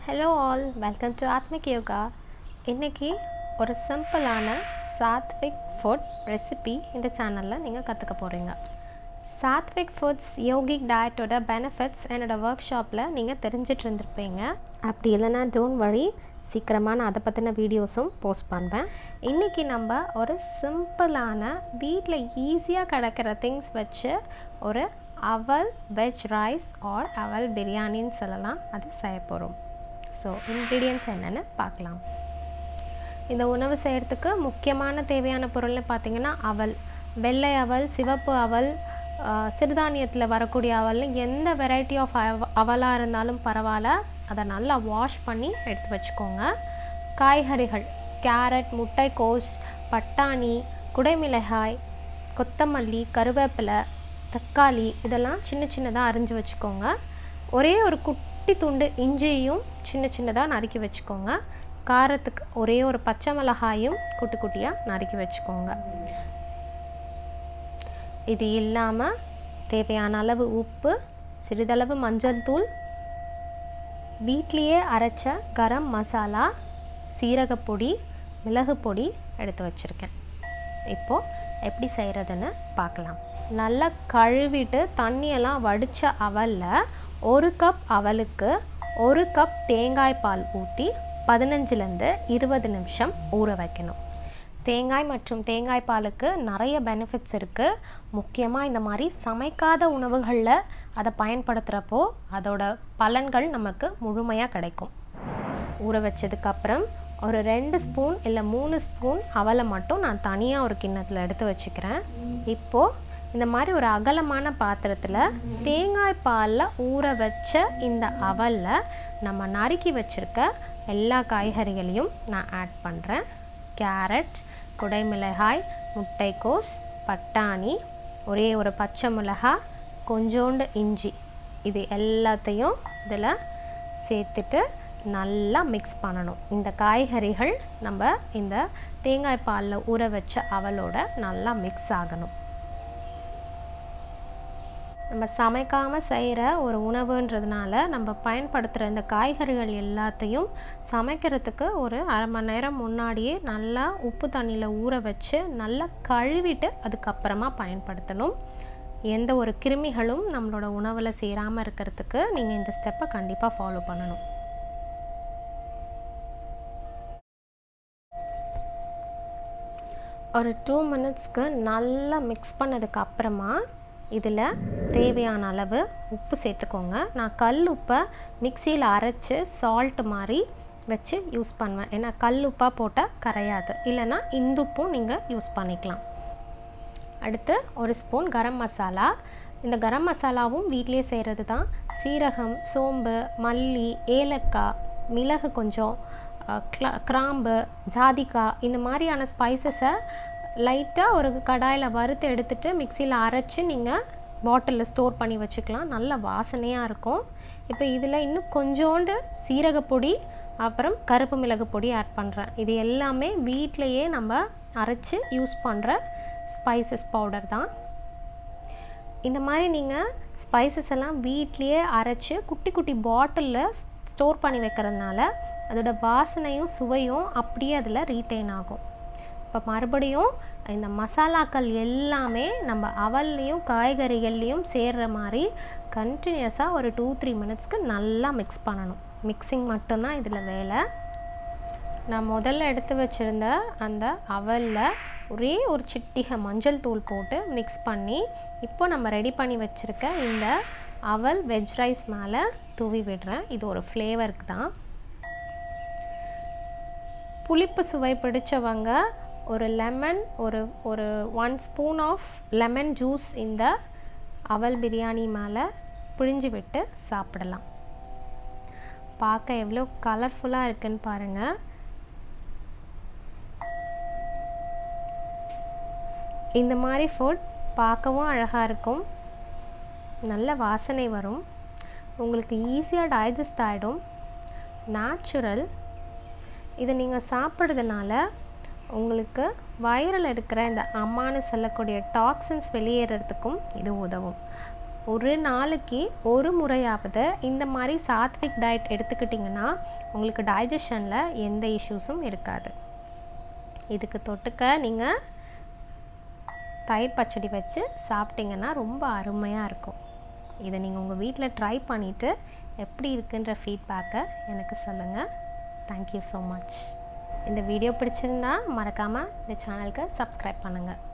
hello all welcome to Aatmik Yoga இன்றைக்கி ஒரு சிம்பிளான சாத்விக் ஃபுட் ரெசிபி இந்த சேனலில் நீங்கள் கற்றுக்க போகிறீங்க சாத்விக் ஃபுட்ஸ் யோகிக் டயட்டோட பெனிஃபிட்ஸ் என்னோடய ஒர்க் ஷாப்பில் நீங்கள் தெரிஞ்சிட்டு இருந்திருப்பீங்க அப்படி இல்லைன்னா டோன்ட் வழி சீக்கிரமாக நான் அதை பற்றின வீடியோஸும் போஸ்ட் பண்ணுவேன் இன்றைக்கி நம்ம ஒரு சிம்பிளான வீட்டில் ஈஸியாக கிடைக்கிற திங்ஸ் வச்சு ஒரு அவல் வெஜ் ரைஸ் ஆர் அவல் பிரியாணின்னு சொல்லலாம் அது செய்ய போகிறோம் ஸோ இன்க்ரீடியன்ஸ் என்னென்னு பார்க்கலாம் இந்த உணவு செய்கிறதுக்கு முக்கியமான தேவையான பொருள்னு பார்த்திங்கன்னா அவல் வெள்ளை அவல் சிவப்பு அவல் சிறுதானியத்தில் வரக்கூடிய அவல்னு எந்த வெரைட்டி ஆஃப் அவ அவலாக இருந்தாலும் பரவாயில்ல அதை நல்லா வாஷ் பண்ணி எடுத்து வச்சுக்கோங்க காய்கறிகள் கேரட் முட்டைக்கோஸ் பட்டாணி குடைமிளகாய் கொத்தமல்லி கருவேப்பிலை தக்காளி இதெல்லாம் சின்ன சின்னதாக அரிஞ்சு வச்சுக்கோங்க ஒரே ஒரு குட்டி துண்டு இஞ்சியும் சின்ன சின்னதாக நறுக்கி வச்சுக்கோங்க காரத்துக்கு ஒரே ஒரு பச்சை மிளகாயும் குட்டி குட்டியாக நறுக்கி வச்சுக்கோங்க இது இல்லாமல் தேவையான அளவு உப்பு சிறிதளவு மஞ்சள் தூள் வீட்லேயே அரைச்ச கரம் மசாலா சீரகப்பொடி மிளகு பொடி எடுத்து வச்சுருக்கேன் இப்போது எப்படி செய்கிறதுன்னு பார்க்கலாம் நல்லா கழுவிட்டு தண்ணியெல்லாம் வடித்த அவலில் ஒரு கப் அவலுக்கு ஒரு கப் தேங்காய் பால் ஊற்றி பதினஞ்சுலேருந்து இருபது நிமிஷம் ஊற வைக்கணும் தேங்காய் மற்றும் தேங்காய் பாலுக்கு நிறைய பெனிஃபிட்ஸ் இருக்குது முக்கியமாக இந்த மாதிரி சமைக்காத உணவுகளில் அதை பயன்படுத்துகிறப்போ அதோட பலன்கள் நமக்கு முழுமையாக கிடைக்கும் ஊற வச்சதுக்கப்புறம் ஒரு ரெண்டு ஸ்பூன் இல்லை மூணு ஸ்பூன் அவலை மட்டும் நான் தனியாக ஒரு கிண்ணத்தில் எடுத்து வச்சுக்கிறேன் இப்போது இந்த மாதிரி ஒரு அகலமான பாத்திரத்தில் தேங்காய் பாலில் ஊற வச்ச இந்த அவலில் நம்ம நறுக்கி வச்சுருக்க எல்லா காய்கறிகளையும் நான் ஆட் பண்ணுறேன் கேரட் குடைமிளகாய் முட்டைக்கோஸ் பட்டாணி ஒரே ஒரு பச்சை மிளகாய் கொஞ்சோண்டு இஞ்சி இது எல்லாத்தையும் இதில் சேர்த்துட்டு நல்லா மிக்ஸ் பண்ணணும் இந்த காய்கறிகள் நம்ம இந்த தேங்காய் பாலில் ஊற வச்ச அவலோட நல்லா மிக்ஸ் ஆகணும் நம்ம சமைக்காமல் செய்கிற ஒரு உணவுன்றதுனால நம்ம பயன்படுத்துகிற இந்த காய்கறிகள் எல்லாத்தையும் சமைக்கிறதுக்கு ஒரு அரை மணி நேரம் முன்னாடியே நல்லா உப்பு தண்ணியில் ஊற வச்சு நல்லா கழுவிட்டு அதுக்கப்புறமா பயன்படுத்தணும் எந்த ஒரு கிருமிகளும் நம்மளோட உணவில் சேராமல் இருக்கிறதுக்கு நீங்கள் இந்த ஸ்டெப்பை கண்டிப்பாக ஃபாலோ பண்ணணும் ஒரு டூ மினிட்ஸ்க்கு நல்லா மிக்ஸ் பண்ணதுக்கு அப்புறமா இதில் தேவையான அளவு உப்பு சேர்த்துக்கோங்க நான் கல் உப்பை மிக்சியில் அரைச்சி சால்ட் மாதிரி வச்சு யூஸ் பண்ணுவேன் ஏன்னா கல் உப்பாக போட்டால் கரையாது இல்லைன்னா இந்துப்பும் நீங்கள் யூஸ் பண்ணிக்கலாம் அடுத்து ஒரு ஸ்பூன் கரம் மசாலா இந்த கரம் மசாலாவும் வீட்லேயே செய்கிறது தான் சீரகம் சோம்பு மல்லி ஏலக்காய் மிளகு கொஞ்சம் கிராம்பு ஜாதிக்காய் இந்த மாதிரியான ஸ்பைசஸை லைட்டாக ஒரு கடாயில் வறுத்து எடுத்துகிட்டு மிக்சியில் அரைச்சி நீங்கள் பாட்டிலில் ஸ்டோர் பண்ணி வச்சுக்கலாம் நல்ல வாசனையாக இருக்கும் இப்போ இதில் இன்னும் கொஞ்சோண்டு சீரகப்பொடி அப்புறம் கருப்பு மிளகு பொடி ஆட் பண்ணுறேன் இது எல்லாமே வீட்டிலையே நம்ம அரைச்சி யூஸ் பண்ணுற ஸ்பைசஸ் பவுடர் தான் இந்த மாதிரி நீங்கள் ஸ்பைசஸ் எல்லாம் வீட்லேயே அரைச்சி குட்டி குட்டி பாட்டிலில் ஸ்டோர் பண்ணி வைக்கிறதுனால அதோட வாசனையும் சுவையும் அப்படியே அதில் ரீட்டைன் ஆகும் இப்போ மறுபடியும் இந்த மசாலாக்கள் எல்லாமே நம்ம அவல்லையும் காய்கறிகள்லேயும் சேர்கிற மாதிரி கண்டினியூஸாக ஒரு டூ த்ரீ மினிட்ஸ்க்கு நல்லா மிக்ஸ் பண்ணணும் மிக்சிங் மட்டும்தான் இதில் வேலை நான் முதல்ல எடுத்து வச்சுருந்த அந்த அவலில் ஒரே ஒரு சிட்டிகை மஞ்சள் தூள் போட்டு மிக்ஸ் பண்ணி இப்போ நம்ம ரெடி பண்ணி வச்சுருக்க இந்த அவல் வெஜ் ரைஸ் மேலே தூவி விடுறேன் இது ஒரு ஃப்ளேவருக்கு தான் புளிப்பு சுவை பிடிச்சவங்க ஒரு லெமன் ஒரு ஒரு one spoon of lemon juice இந்த அவல் பிரியாணி மேலே பிழிஞ்சு விட்டு சாப்பிடலாம் பார்க்க எவ்வளோ கலர்ஃபுல்லாக இருக்குன்னு பாருங்கள் இந்த மாதிரி ஃபுட் பார்க்கவும் அழகாக இருக்கும் நல்ல வாசனை வரும் உங்களுக்கு ஈஸியாக டைஜஸ்ட் ஆகிடும் நேச்சுரல் இதை நீங்கள் சாப்பிட்றதுனால உங்களுக்கு வயிறில் இருக்கிற இந்த அம்மானு சொல்லக்கூடிய டாக்ஸின்ஸ் வெளியேறதுக்கும் இது உதவும் ஒரு நாளைக்கு ஒரு முறையாவது இந்த மாதிரி சாத்விக் டயட் எடுத்துக்கிட்டிங்கன்னா உங்களுக்கு டைஜஷனில் எந்த இஷ்யூஸும் இருக்காது இதுக்கு தொட்டுக்க நீங்கள் தயிர் பச்சடி வச்சு சாப்பிட்டிங்கன்னா ரொம்ப அருமையாக இருக்கும் இதை நீங்கள் உங்கள் வீட்டில் ட்ரை பண்ணிவிட்டு எப்படி இருக்குன்ற ஃபீட்பேக்கை எனக்கு சொல்லுங்கள் தேங்க்யூ ஸோ மச் இந்த வீடியோ பிடிச்சிருந்தா மறக்காமல் இந்த சேனலுக்கு சப்ஸ்கிரைப் பண்ணுங்கள்